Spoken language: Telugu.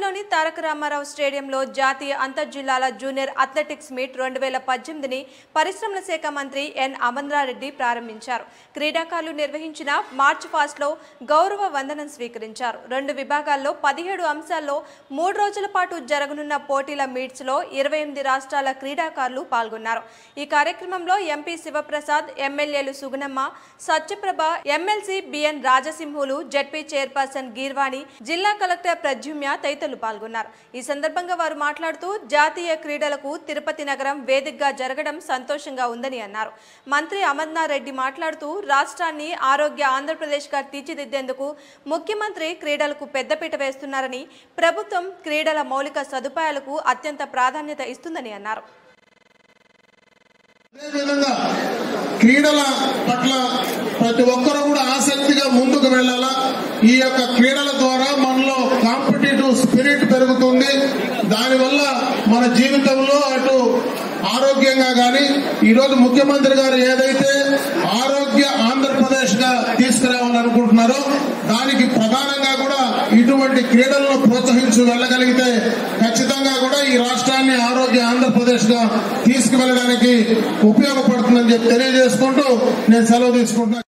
నగరంలోని తారక రామారావు స్టేడియంలో జాతీయ అంతర్జిల్లాల జూనియర్ అథ్లెటిక్స్ మీట్ రెండు వేల పద్దెనిమిదిని పరిశ్రమల శాఖ మంత్రి ఎన్ అమర్నారెడ్డి ప్రారంభించారు క్రీడాకారులు నిర్వహించిన మార్చ్ ఫాస్ట్ లో గౌరవ వందనం స్వీకరించారు రెండు విభాగాల్లో పదిహేడు అంశాల్లో మూడు రోజుల పాటు జరగనున్న పోటీల మీట్స్ లో ఇరవై ఎనిమిది రాష్ట్రాల క్రీడాకారులు పాల్గొన్నారు ఈ కార్యక్రమంలో ఎంపీ శివప్రసాద్ ఎమ్మెల్యేలు Sugunamma Satyaprabha MLC B N Rajasimhulu ZP chairperson Geervani జిల్లా కలెక్టర్ ప్రద్యుమ్య తదితరులు పాల్గొన్నారు ఈ సందర్భంగా వారు మాట్లాడుతూ జాతీయ క్రీడలకు తిరుపతి నగరం వేదికగా జరగడం సంతోషంగా ఉందని అన్నారు మంత్రి అమర్నాథ్ రెడ్డి మాట్లాడుతూ రాష్ట్రాన్ని ఆరోగ్య ఆంధ్రప్రదేశ్గా తీర్చిదిద్దేందుకు ముఖ్యమంత్రి క్రీడలకు పెద్దపీట వేస్తున్నారని ప్రభుత్వం క్రీడల మౌలిక సదుపాయాలకు అత్యంత ప్రాధాన్యత ఇస్తుందని అన్నారు అదేవిధంగా క్రీడల పట్ల ప్రతి ఒక్కరూ కూడా ఆసక్తిగా ముందుకు వెళ్ళాలా ఈ యొక్క క్రీడల ద్వారా మనలో కాంపిటేటివ్ స్పిరిట్ పెరుగుతుంది దానివల్ల మన జీవితంలో అటు ఆరోగ్యంగా గాని ఈరోజు ముఖ్యమంత్రి గారు ఏదైతే ఆరోగ్య ఆంధ్రప్రదేశ్ గా తీసుకురావాలని అనుకుంటున్నారో దానికి ప్రధానంగా కూడా ఇటువంటి క్రీడలను ప్రోత్సహించి వెళ్ళగలిగితే ఖచ్చితంగా కూడా ఈ రాష్ట్రాన్ని ఆరోగ్య ఆంధ్రప్రదేశ్ గా తీసుకువెళ్ళడానికి ఉపయోగపడుతుందని చెప్పి తెలియజేసుకుంటూ నేను సెలవు తీసుకుంటున్నాను